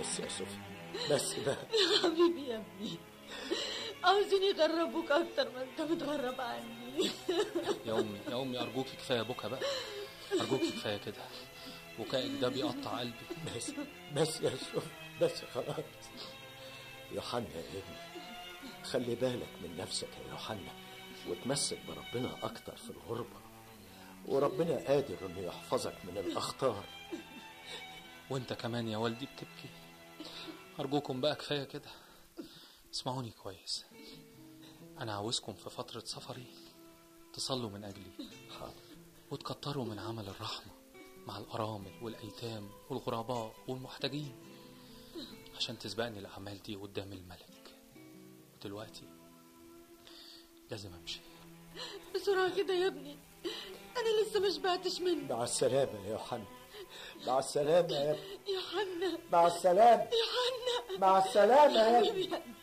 بس يا صوفي بس بقى يا حبيبي يا ابني عاوزين يغربوك اكتر ما انت متغرب عني يا امي يا امي ارجوكي كفايه بكا بقى ارجوكي كفايه كده بكائك ده بيقطع قلبي بس بس يا صوفي بس خلاص يوحنا يا ابني خلي بالك من نفسك يا يوحنا وتمسك بربنا أكتر في الغربة وربنا قادر إنه يحفظك من الأخطار وانت كمان يا والدي بتبكي ارجوكم بقى كفايه كده اسمعوني كويس انا عاوزكم في فتره سفري تصلوا من اجلي حاضر وتكتروا من عمل الرحمه مع الارامل والايتام والغرباء والمحتاجين عشان تسبقني الاعمال دي قدام الملك ودلوقتي لازم امشي بسرعة كده يا ابني انا لسه ما شبعتش منه مع السلامة يا يوحنا مع السلامة يا ابني يا حنا مع السلامة يا حنا مع السلامة يا ابني حبيبي يا ابني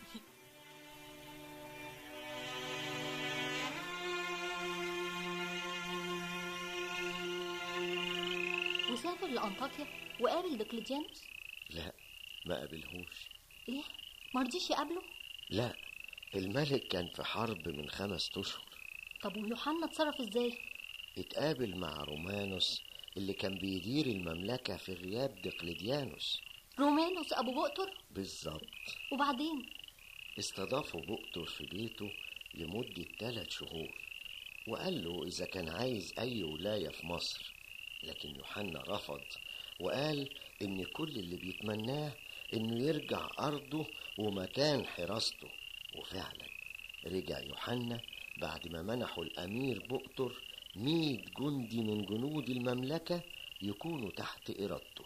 وسافر لأنطاكيا وقابل دقلديانوس لا ما قابلهوش ليه؟ مرضيش يقابله؟ لا الملك كان في حرب من خمس أشهر طب ويوحنا اتصرف ازاي؟ اتقابل مع رومانوس اللي كان بيدير المملكة في غياب دقلديانوس رومانوس أبو بؤتر بالظبط وبعدين استضافوا بؤتر في بيته لمدة ثلاث شهور وقال له إذا كان عايز أي ولاية في مصر لكن يوحنا رفض وقال إن كل اللي بيتمناه إنه يرجع أرضه ومكان حراسته وفعلا رجع يوحنا بعد ما منحوا الأمير بؤتر مية جندي من جنود المملكة يكونوا تحت إرادته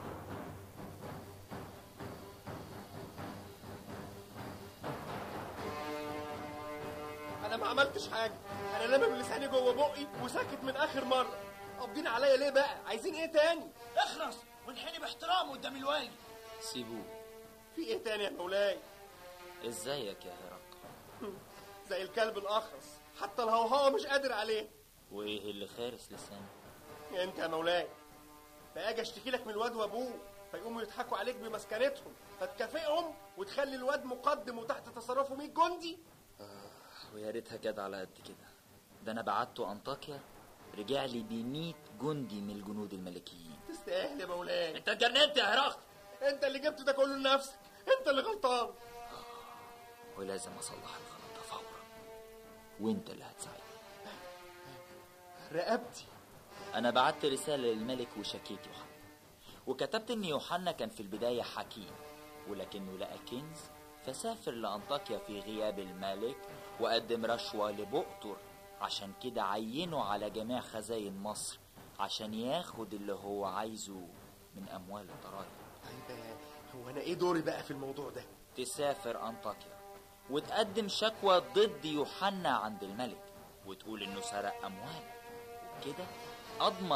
انا ما عملتش حاجه انا لامم لساني جوه بقي وساكت من اخر مره قابضين عليا ليه بقى عايزين ايه تاني اخرس وانحني باحترام قدام الوالي سيبوه في ايه تاني يا مولاي ازيك يا هرقل زي الكلب الاخرس حتى الهوهوه مش قادر عليه وايه اللي خارس لسانه انت يا مولاي فاجي اشتكي لك من الواد وابوه فيقوموا يضحكوا عليك بمسكنتهم فتكافئهم وتخلي الواد مقدم وتحت تصرفه 100 جندي ويا ريتها جت على قد كده ده انا بعته انطاكيا رجع لي ب 100 جندي من الجنود الملكيين تستاهل يا مولاي انت اتجننت يا هرقل انت اللي جبت ده كله لنفسك انت اللي غلطان ولازم اصلح الغلط ده فورا وانت اللي هتساعدني رقبتي انا بعت رساله للملك وشكيت يوحنا وكتبت ان يوحنا كان في البدايه حكيم ولكنه لقى كنز فسافر لانطاكيا في غياب الملك وقدم رشوه لبؤتر عشان كده عينه على جميع خزاين مصر عشان ياخد اللي هو عايزه من اموال الضرائب طيب هو انا ايه دوري بقى في الموضوع ده تسافر انطاكيا وتقدم شكوى ضد يوحنا عند الملك وتقول انه سرق اموال وبكده اضمن